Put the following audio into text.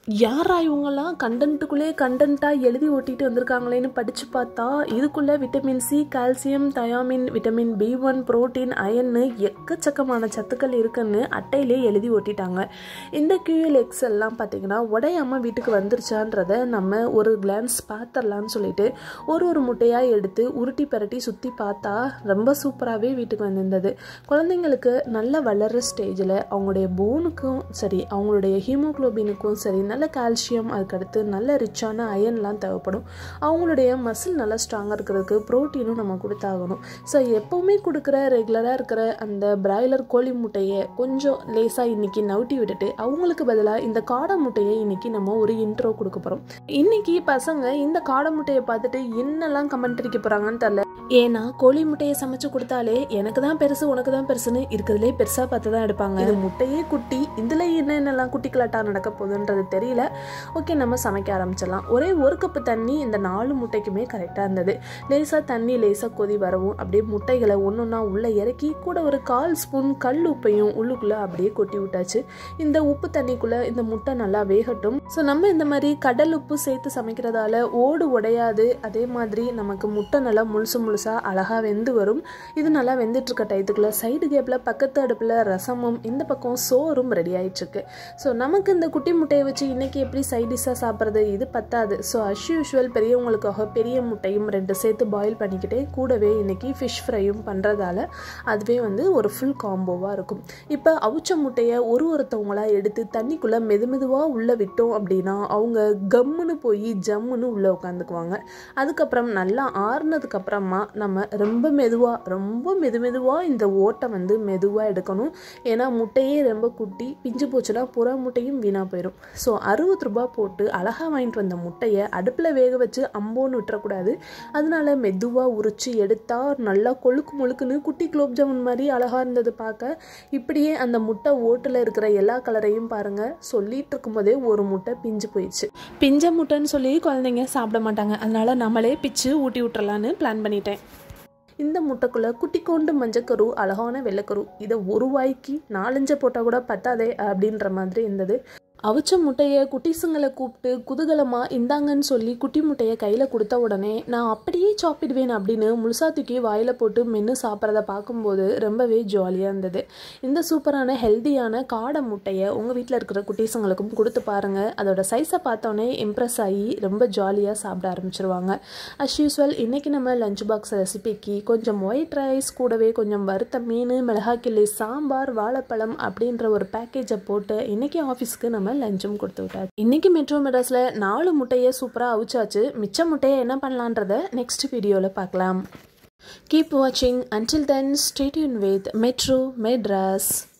யாரா இவங்கெல்லாம் கண்டென்ட்டுக்குள்ளே கண்டென்ட்டாக எழுதி ஒட்டிட்டு வந்திருக்காங்களேன்னு படித்து பார்த்தா இதுக்குள்ளே vitamin C calcium thiamine vitamin B one protein அயன்னு எக்கச்சக்கமான சத்துக்கள் இருக்குன்னு அட்டையிலே எழுதி ஒட்டிட்டாங்க இந்த கியூஎல் எக்ஸ் எல்லாம் பார்த்தீங்கன்னா உடையாமல் வீட்டுக்கு வந்துருச்சான்றத நம்ம ஒரு கிளான்ஸ் பார்த்துடலான்னு சொல்லிட்டு ஒரு ஒரு முட்டையாக எடுத்து உருட்டி பரட்டி சுற்றி பார்த்தா ரொம்ப சூப்பராகவே வீட்டுக்கு வந்திருந்தது குழந்தைங்களுக்கு நல்ல வளர்கிற ஸ்டேஜில் அவங்களுடைய போனுக்கும் சரி அவங்களுடைய ஹீமோக்ளோபினுக்கும் சரி நல்ல கால்சியம் அதுக்கடுத்து நல்ல ரிச்சான அயன்லாம் தேவைப்படும் அவங்களுடைய மசில் நல்லா ஸ்ட்ராங்காக இருக்கிறதுக்கு ப்ரோட்டீனும் நம்ம கொடுத்தாகணும் ஸோ எப்போவுமே கொடுக்குற ரெகுலராக இருக்கிற அந்த பிராய்லர் கோழி முட்டையை கொஞ்சம் லேசாக இன்னைக்கு நவுட்டி விட்டுட்டு அவங்களுக்கு பதிலாக இந்த காடை முட்டையை இன்னைக்கு நம்ம ஒரு இன்ட்ரோ கொடுக்க போகிறோம் இன்னைக்கு பசங்க இந்த காடை முட்டையை பார்த்துட்டு என்னெல்லாம் கமெண்ட் அடிக்க போகிறாங்கன்னு தெரில ஏன்னா கோழி முட்டையை சமைச்சு கொடுத்தாலே எனக்கு தான் பெருசு உனக்கு தான் பெருசுன்னு இருக்கிறதுலே பெருசாக பார்த்து தான் எடுப்பாங்க இது முட்டையே குட்டி இதில் என்னென்னலாம் குட்டி கலாட்டா நடக்க போகுதுன்றது தெரியல ஓகே நம்ம சமைக்க ஆரம்பிச்சிடலாம் ஒரே ஒரு கப்பு தண்ணி இந்த நாலு முட்டைக்குமே கரெக்டாக இருந்தது லேசாக தண்ணி லேசாக கொதி வரவும் அப்படியே முட்டைகளை ஒன்று ஒன்றா உள்ளே இறக்கி கூட ஒரு கால் ஸ்பூன் கல் உப்பையும் உள்ளுக்குள்ளே அப்படியே கொட்டி விட்டாச்சு இந்த உப்பு தண்ணிக்குள்ளே இந்த முட்டை நல்லா வேகட்டும் ஸோ நம்ம இந்த மாதிரி கடல் உப்பு சேர்த்து சமைக்கிறதால ஓடு உடையாது அதே மாதிரி நமக்கு முட்டை நல்லா முழுசு முழுசாக அழகாக வெந்து வரும் இது நல்லா வெந்துட்டு இருக்க டயத்துக்குள்ள சைடு கேப்பில் பக்கத்து அடுப்பில் ரசமும் இந்த பக்கம் சோறும் ரெடி ஆயிட்டுருக்கு ஸோ நமக்கு இந்த குட்டி முட்டையை வச்சு இன்னைக்கு எப்படி சைட் டிஷ்ஷாக சாப்பிட்றது இது பத்தாது ஸோ அஸ் யூஷுவல் பெரியவங்களுக்காக பெரிய முட்டையும் ரெண்டு சேர்த்து பாயில் பண்ணிக்கிட்டே கூடவே இன்னைக்கு ஃபிஷ் ஃப்ரையும் பண்ணுறதால அதுவே வந்து ஒரு ஃபுல் காம்போவாக இருக்கும் இப்போ அவிச்ச முட்டையை ஒரு ஒருத்தவங்களா எடுத்து தண்ணிக்குள்ளே மெது மெதுவாக உள்ளே விட்டோம் அப்படின்னா அவங்க கம்முன்னு போய் ஜம்முன்னு உள்ளே உட்காந்துக்குவாங்க அதுக்கப்புறம் நல்லா ஆறுனதுக்கு அப்புறமா நம்ம ரொம்ப மெதுவாக ரொம்ப மெது மெதுவாக இந்த ஓட்டை வந்து மெதுவாக எடுக்கணும் ஏன்னா முட்டையே ரொம்ப குட்டி பிஞ்சு போச்சுன்னா புற முட்டையும் வீணாக போயிடும் ஸோ அறுபது ரூபாய் போட்டு அழகாக வாங்கிட்டு வந்த முட்டையை அடுப்பில் வேக வச்சு அம்போன்னு விட்டுறக்கூடாது அதனால மெதுவாக உரிச்சு எடுத்தால் நல்லா கொழுக்கு முழுக்குன்னு குட்டி குலோப் ஜாமுன் மாதிரி அழகாக இருந்தது பார்க்க இப்படியே அந்த முட்டை ஓட்டில் இருக்கிற எல்லா கலரையும் பாருங்கள் சொல்லிட்டு இருக்கும்போதே ஒரு முட்டை பிஞ்சு போயிடுச்சு பிஞ்ச முட்டைன்னு சொல்லி குழந்தைங்க சாப்பிட மாட்டாங்க அதனால நம்மளே பிச்சு ஊட்டி விட்டுறலான்னு பிளான் பண்ணிட்டேன் இந்த முட்டைக்குள்ளே குட்டி கொண்டு மஞ்சக்கரு அழகான வெள்ளைக்கரு இதை ஒரு வாய்க்கு நாலஞ்சை போட்டால் கூட பத்தாதே அப்படின்ற மாதிரி இருந்தது அவிச்ச முட்டையை குட்டிசுங்களை கூப்பிட்டு குதூகலமாக இந்தாங்கன்னு சொல்லி குட்டி முட்டையை கையில் கொடுத்த உடனே நான் அப்படியே சாப்பிடுவேன் அப்படின்னு முழுசா தூக்கி வாயில் போட்டு மென்று சாப்பிட்றத பார்க்கும்போது ரொம்பவே ஜாலியாக இருந்தது இந்த சூப்பரான ஹெல்த்தியான காடை முட்டையை உங்கள் வீட்டில் இருக்கிற குட்டீஸுங்களுக்கும் கொடுத்து பாருங்கள் அதோட சைஸை பார்த்தோன்னே இம்ப்ரெஸ் ஆகி ரொம்ப ஜாலியாக சாப்பிட ஆரம்பிச்சிருவாங்க அஸ் யூஸ்வல் இன்றைக்கி நம்ம லஞ்ச் பாக்ஸ் ரெசிபிக்கு கொஞ்சம் ஒயிட் ரைஸ் கூடவே கொஞ்சம் வறுத்த மீன் மிளகாய் கிள்ளி சாம்பார் வாழைப்பழம் அப்படின்ற ஒரு பேக்கேஜை போட்டு இன்றைக்கி ஆஃபீஸ்க்கு நம்ம லஞ்சும் கொடுத்து விட்டாச்சு இன்றைக்கி மெட்ரோ மெட்ராஸில் நாலு முட்டையை சூப்பராக அவிச்சாச்சு மிச்ச முட்டையை என்ன பண்ணலான்றத நெக்ஸ்ட் வீடியோவில் பார்க்கலாம் கீப் வாட்சிங் until then stay tuned with Metro Madras